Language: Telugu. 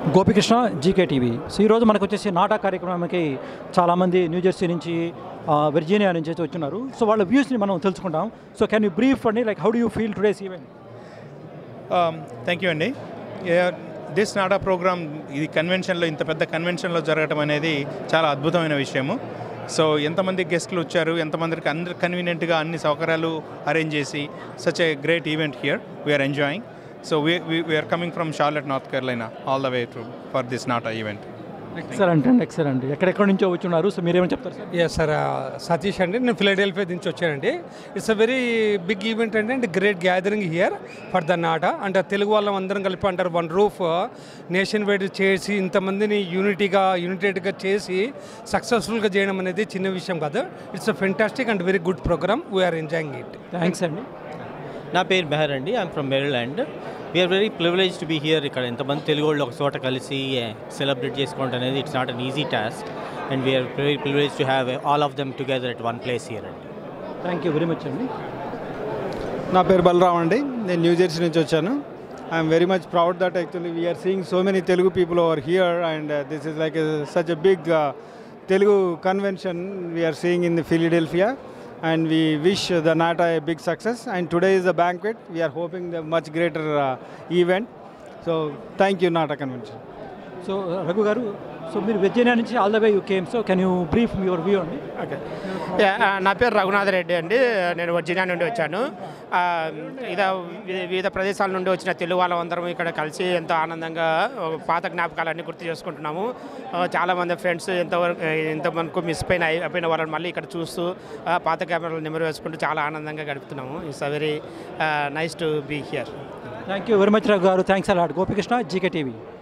గోపికృష్ణ జీకే టీవీ సో ఈరోజు మనకు వచ్చేసి నాటా కార్యక్రమానికి చాలామంది న్యూ జెర్సీ నుంచి ఆ, విర్జీనియా నుంచి అయితే వచ్చున్నారు సో వాళ్ళ వ్యూస్ని మనం తెలుసుకుంటాం సో కెన్ యూ బ్రీఫ్ అండి like how do you feel today's event thank you అండి దిస్ నాడా ప్రోగ్రామ్ ఇది కన్వెన్షన్లో ఇంత పెద్ద కన్వెన్షన్లో జరగడం అనేది చాలా అద్భుతమైన విషయము సో ఎంతమంది గెస్ట్లు వచ్చారు ఎంతమందికి అందరు కన్వీనియంట్గా అన్ని సౌకర్యాలు అరేంజ్ చేసి such a great event here we're enjoying so we're coming from Charlotte North Carolina all the way to for this NATA event excellent అండి ఎక్సలెంట్ ఎక్కడెక్కడి నుంచో వచ్చున్నారు సో మీరేమని చెప్తారు సార్ ఎస్ సార్ సతీష్ అండి నేను ఫిలడెల్ఫియా నుంచి వచ్చానండి it's a very big event అండి and great gathering here for the NATA అంటే తెలుగు వాళ్ళం అందరం కలిపి అంటారు వన్ రూఫ్ నేషన్ వైడ్ చేసి ఇంతమందిని యూనిటీగా యునైటెడ్గా చేసి సక్సెస్ఫుల్గా చేయడం అనేది చిన్న విషయం కాదు it's a fantastic and very good program we're enjoying it thanks అండి నా పేరు మెహర్ అండి I'm from Maryland we're very privilege to be here ఇక్కడ ఎంతమంది తెలుగు వాళ్ళు ఒక చోట కలిసి సెలబ్రేట్ చేసుకోవడం అనేది it's not an easy task and we're very privilege to have all of them together at one place here అండి థ్యాంక్ యూ వెరీ మచ్ అండి నా పేరు బలరామ్ అండి నేను న్యూ జెర్సీ నుంచి వచ్చాను I'm very much proud that actually we're seeing so many Telugu people over here and this is like such a big Telugu convention we're seeing in the Philadelphia and we wish the NATA a big success and today is the banquet we're hoping the much greater event so thank you NATA convention so Raghu garu so మీరు విర్జీనియా నుంచి all the way you came so can you brief your view అండి ఓకే యా, ఆ, నా పేరు రఘునాథ్ రెడ్డి అండి నేను వర్జీనియా నుండి వచ్చాను ఆ, ఇద వి- వివిధ ప్రదేశాల నుండి వచ్చిన తెలుగు వాళ్ళందరం ఇక్కడ కలిసి ఎంతో ఆనందంగా ఒక పాత జ్ఞాపకాలన్నీ గుర్తు చేసుకుంటున్నాము ఆ, చాలామంది ఫ్రెండ్స్ ఎంతవరకు ఎంతమందికి మిస్ అయిన అయిపోయిన వాళ్ళని మళ్ళీ ఇక్కడ చూస్తూ ఆ, పాత కెమెరాలు నెమరు వేసుకుంటూ చాలా ఆనందంగా గడుపుతున్నాము it's a very nice to be here thank you very much Raghu garu thanks a lot Gopikrishna GK TV